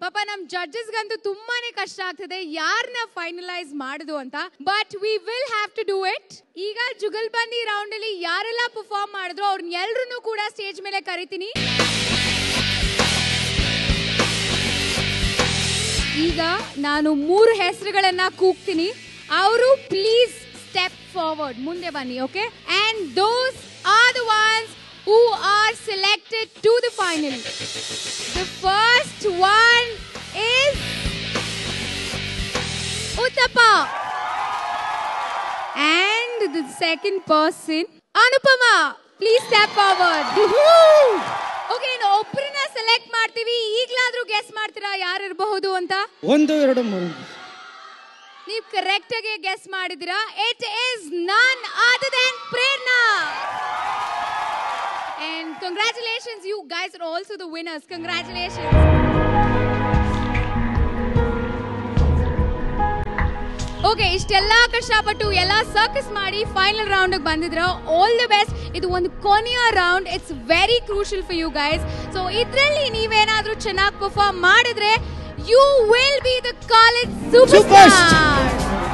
ಪಾಪ ನಮ್ ಜಡ್ಜಸ್ಗಂತೂ ತುಂಬಾನೇ ಕಷ್ಟ ಆಗ್ತದೆ ಯಾರನ್ನ ಫೈನಲೈಸ್ ಮಾಡುದು ಅಂತ but we will have to do it ಈಗ ಜುಗಲ್ಬಂದಿ ರೌಂಡ್ ಅಲ್ಲಿ ಯಾರೆಲ್ಲ ಪರ್ಫಾರ್ಮ್ ಮಾಡಿದ್ರು ಅವ್ರನ್ನ ಎಲ್ರು ಕೂಡ ಸ್ಟೇಜ್ ಮೇಲೆ ಕರಿತೀನಿ ಈಗ ನಾನು ಮೂರು ಹೆಸರುಗಳನ್ನ ಕೂಗ್ತೀನಿ ಅವರು ಪ್ಲೀಸ್ ಸ್ಟೆಪ್ ಫಾರ್ವರ್ಡ್ ಮುಂದೆ ಬನ್ನಿ okay and those are the ones who are selected to the final the first one is Uthappa and the second person Anupama please step forward okay ಇನ್ನು ಒಬ್ಬರನ್ನ ಸೆಲೆಕ್ಟ್ ಮಾಡ್ತೀವಿ ಈಗ್ಲಾದ್ರೂ ಗೆಸ್ ಮಾಡ್ತೀರಾ ಯಾರು ಇರಬಹುದು ಅಂತ ಒಂದು ಎರಡು ಮೂರು ನೀವು ಕರೆಕ್ಟ್ ಆಗಿ ಗೆಸ್ ಮಾಡಿದಿರಾ it is none other than Prerana and congratulations you guys are also the winners congratulations okay ಇಷ್ಟೆಲ್ಲ ಕಷ್ಟಪಟ್ಟು ಎಲ್ಲ ಸರ್ಕಸ್ ಮಾಡಿ ಫೈನಲ್ ರೌಂಡ್ ಬಂದಿದ್ರ ಆಲ್ ದಿ ಬೆಸ್ಟ್ ಇದು ಒಂದು ಕೊನೆಯ round it's very crucial for you guys so ಇದರಲ್ಲಿ ನೀವೇನಾದ್ರೂ ಚೆನ್ನಾಗಿ ಪರ್ಫಾರ್ಮ್ ಮಾಡಿದ್ರೆ you will be the college super star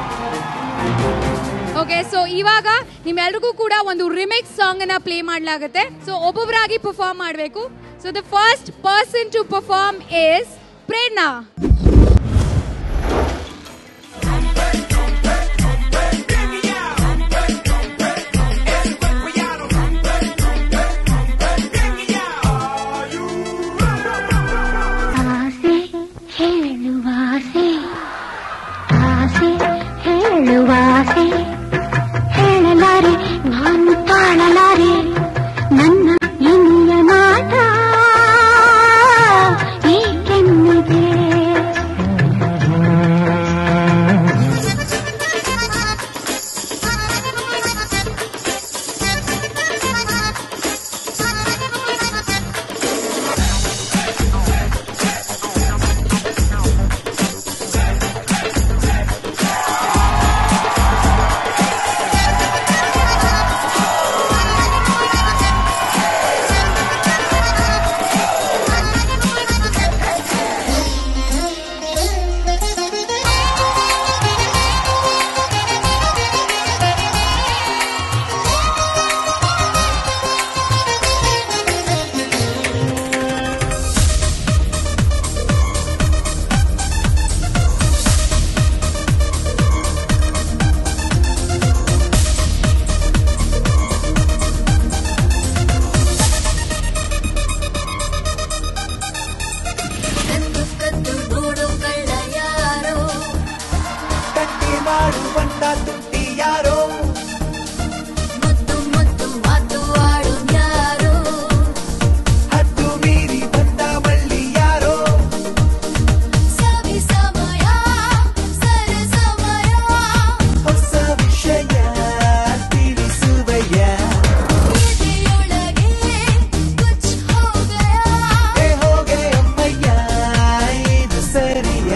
okay so ಇವಾಗ ನಿಮ್ಮೆಲ್ರಿಗೂ ಕೂಡ ಒಂದು ರಿಮಿಕ್ಸ್ ಸಾಂಗ್ ಅನ್ನ ಪ್ಲೇ ಮಾಡ್ಲಾಗುತ್ತೆ ಸೊ ಒಬ್ಬೊಬ್ಬರಾಗಿ ಪರ್ಫಾರ್ಮ್ ಮಾಡಬೇಕು so the first person to perform is Prerana ಆಸೆ ಹೇಳುವಾಸೆ ಆಸೆ ಹೇಳುವಾಸೆ ಹೇಳಲಾರೆ ನಾನು ತಾಳಲಾರೆ ನನ್ನ ಇನಿಯ ಮಾಟ ಏಕೆನ್ನಿದೆ ಕದ್ದು ಕದ್ದು ನೋಡು ಕಳ್ಳ ಯಾರೋ ಕಟ್ಟಿ ಮಾಡುವಂತ ತುಟ್ಟಿ ಯಾರೋ ಮುದ್ದು ಮುದ್ದು ಮಾತು ಆಡು ಯಾರೋ ಹದ್ದು ಮೀರಿ ಬಂದ ಬಳ್ಳಿ ಯಾರೋ ಸವಿ ಸಮಯ ಸರ ಸಮಯ ಹೊಸ ವಿಷಯ ತಿಳಿಸುವಯ್ಯ ಎದೆಯೊಳಗೆ ಕುಚ್ ಹೋ ಗಯಾ ಹೇ ಹೋಗೆ ಅಮ್ಮಯ್ಯ ಇದು ಸರಿಯ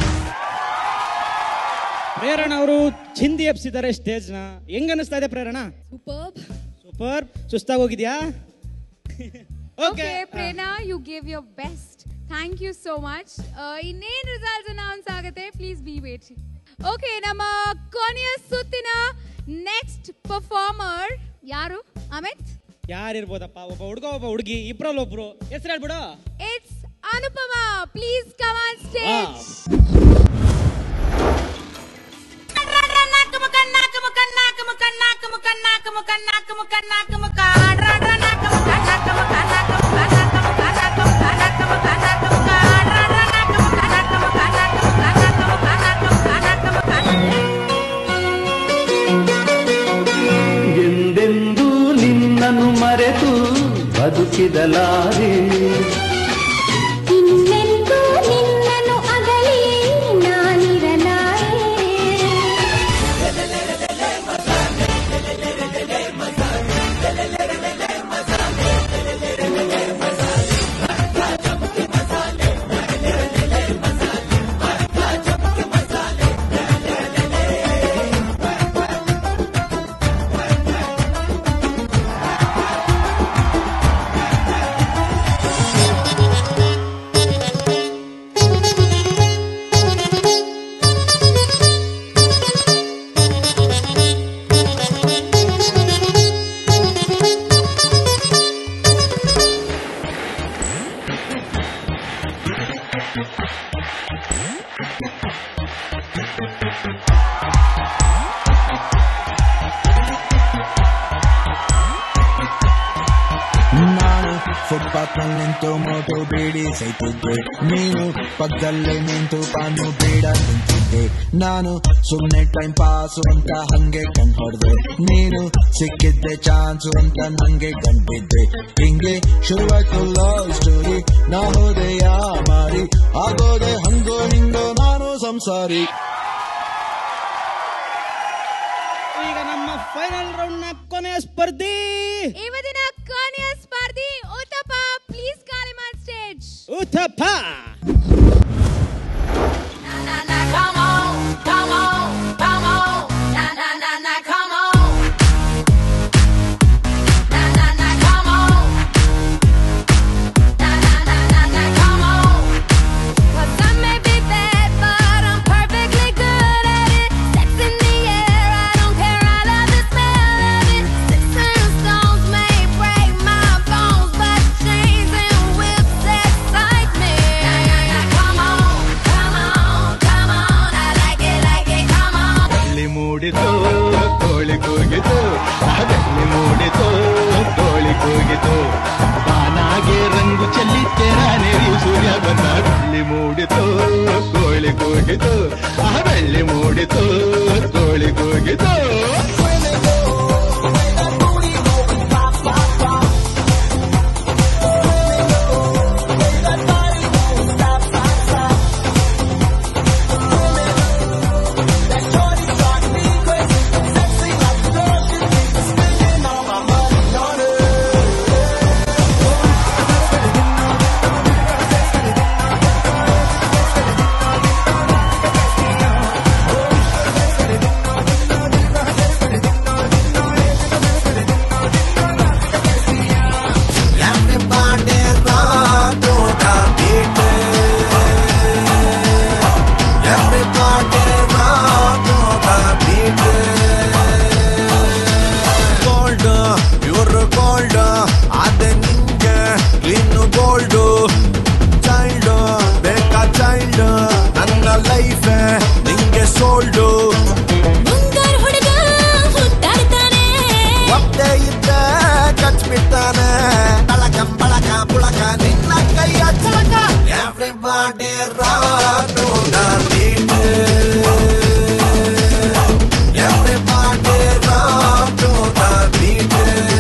ಪ್ರೇರಣ ಅವರು ಚಿಂದಿ ಎಪ್ಸಿದ್ದಾರೆ ಸ್ಟೇಜ್ ನ ಹೆಂಗ್ ಅನಿಸ್ತಾ ಇದೆ ಪ್ರೇರಣ ಸೂಪರ್ ಸುಸ್ತಾಗಿ ಹೋಗಿದ್ಯಾ okay Prerana you give your best thank you so much ಇನ್ನೇನು ರಿಸಲ್ಟ್ಸ್ ಅನೌನ್ಸ್ ಆಗುತ್ತೆ ಪ್ಲೀಸ್ ಬಿ ವೇಟ್ ಓಕೆ ನಮ್ಮ ಕೊನೆಯ ಸುತ್ತಿನ ನೆಕ್ಸ್ಟ್ ಪರ್ಫಾರ್ಮರ್ ಯಾರು ಅಮಿತ್ ಯಾರಿರ್ಬೋದಪ್ಪ ಒಬ್ಬ ಹುಡುಗ ಒಬ್ಬ ಹುಡುಗಿ ಇಬ್ರಲ್ಲಿ ಒಬ್ರು ಹೆಸರು ಹೇಳ್ಬಿಡು it's Anupama please come on stage ಎಂದೆಂದೂ ನಿನ್ನನ್ನು ಮರೆತು ಬದುಕಿದಲಾರೆ ಇನ್ನೆಂದೂ ನಿನ್ನನ್ನು ಅಗಲಿ ನಾನಿರಲಾರೆ ಿ ಫುಟ್ಪಾತ್ ನಲ್ಲಿ ನಿಂತು ಮೋಟು ಬೀಡಿ ಸೈತಿದ್ದೆ ನೀನು ಪಕ್ಕದಲ್ಲೇ ನಿಂತು ಪಾನು ಬೇಡ ನಿಂತಿದ್ದೆ ನಾನು ಸುಮ್ನೆ ಟೈಮ್ ಪಾಸು ಅಂತ ಹಂಗೆ ಕಣ್ ಹೊಡ್ದೆ ನೀನು ಸಿಕ್ಕಿದ್ದೆ ಚಾನ್ಸು ಅಂತ ನಂಗೆ ಕಂಡಿದ್ದೆ ಹಿಂಗೆ ಶುರುವಾಯ್ತು ಲವ್ ಸ್ಟೋರಿ ನಾ ಹೋದೆ ಯಾ ಮಾರಿ ಆಗೋದೆ ಹಂಗೋ ಹಿಂಗೋ ನಾನು ಸಂಸಾರಿ ಈಗ ನಮ್ಮ ಫೈನಲ್ ರೌಂಡ್ ನ ಕೊನೆಯ ಸ್ಪರ್ಧಿ ಇವತ್ತಿನ ಕೊನೆಯ ಸ್ಪರ್ಧಿ Uthappa please call on stage Uthappa Come on, come on, come on. Na na na na, come on. Na na na, come on. Na na na na na, come on. 'Cause I may be bad, but I'm perfectly good at it. Sex in the air, I don't care. I love the smell of it. Sticks and stones may break my bones, but chains and whips excite me. Na na na, come on, come on, come on. I like it, like it, come on. ಬೆಳ್ಳಿ ಮೂಡಿತು ಕೋಳಿ ಕೂಗಿತು ಆ ಬೆಳ್ಳಿ ಮೂಡಿತು ಕೋಳಿ ಕೂಗಿತು ಬಾನಾಗೆ ರಂಗು ಚೆಲ್ಲಿ ತೆರಾನೆರಿ ಸೂರ್ಯ ಬಂದ ಬೆಳ್ಳಿ ಮೂಡಿತು ಕೋಳಿ ಕೂಗಿತು ಆ ಬೆಳ್ಳಿ ಮೂಡಿತು ಕೋಳಿ ಕೂಗಿತು ಗೋಲ್ಡ್ ಇವರು ಗೋಲ್ಡ್ ಅದೇ ನಿಂಗೆ ಇನ್ನು ಗೋಲ್ಡ್ ಚೈಲ್ಡ್ ಬೇಕಾ ಚೈಲ್ಡ್ ನನ್ನ ಲೈಫ್ ನಿಂಗೆ ಸೋಲ್ಡ್ ಮುಂಗಾರು ಹುಡುಗ ಹುಟ್ಟಾಡ್ತಾನೆ ಒಬ್ಬೇ ಇದ್ದ ಕಚ್ಬಿಡ್ತಾನೆ ಬಳಕ ಬಳಕ ಪುಳಕ ನಿನ್ನ ಕೈಯ ಚಳಕ ಎವ್ರಿಬಾಡಿ ರಾನು ಎವ್ರಿಬಾಡಿ ರಾನು ಬೀಟ್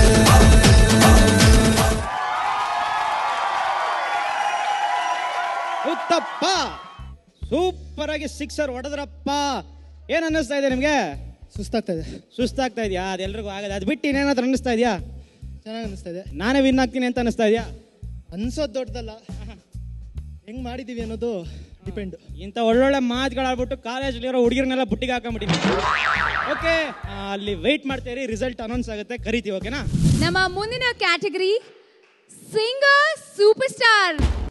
ಉತ್ತಪ್ಪ ಸೂಪರ್ ಆಗಿ ಸಿಕ್ಸರ್ ಹೊಡೆದ್ರಪ್ಪ ಏನ್ ಅನ್ನಿಸ್ತಾ ಇದೆ ನಿಮ್ಗೆ ಸುಸ್ತಾಗ್ತಾ ಇದೆ ಸುಸ್ತಾಗ್ತಾ ಇದೆಯಾ ಅದೆಲ್ರಿಗೂ ಆಗದೆ ಅದು ಬಿಟ್ಟು ಇನ್ನೇನಾದ್ರೂ ಅನ್ನಿಸ್ತಾ ಇದೆಯಾ ಚೆನ್ನಾಗಿ ಅನಿಸ್ತಾ ಇದೆ ನಾನೇ ವಿನ್ ಆಗ್ತೀನಿ ಅಂತ ಅನ್ನಿಸ್ತಾ ಇದೆಯಾ ಅನ್ಸೋದು ದೊಡ್ಡದಲ್ಲ ಹೆಂಗ್ ಮಾಡಿದೀವಿ ಅನ್ನೋದು ಡಿಪೆಂಡ್ ಇಂಥ ಒಳ್ಳೊಳ್ಳೆ ಮಾತುಗಳಾಡ್ಬಿಟ್ಟು ಕಾಲೇಜಲ್ಲಿರೋ ಹುಡುಗಿರನ್ನೆಲ್ಲ ಬುಟ್ಟಿಗೆ ಹಾಕೊಂಡ್ಬಿಟ್ಟಿದ್ದೀನಿ ಓಕೆ ಅಲ್ಲಿ ವೆಯ್ಟ್ ಮಾಡ್ತಾ ಇರಿ ರಿಸಲ್ಟ್ ಅನೌನ್ಸ್ ಆಗುತ್ತೆ ಕರಿತೀವಿ ಓಕೆನಾ ನಮ್ಮ ಮುಂದಿನ ಕ್ಯಾಟಗರಿ ಸಿಂಗರ್ ಸೂಪರ್ ಸ್ಟಾರ್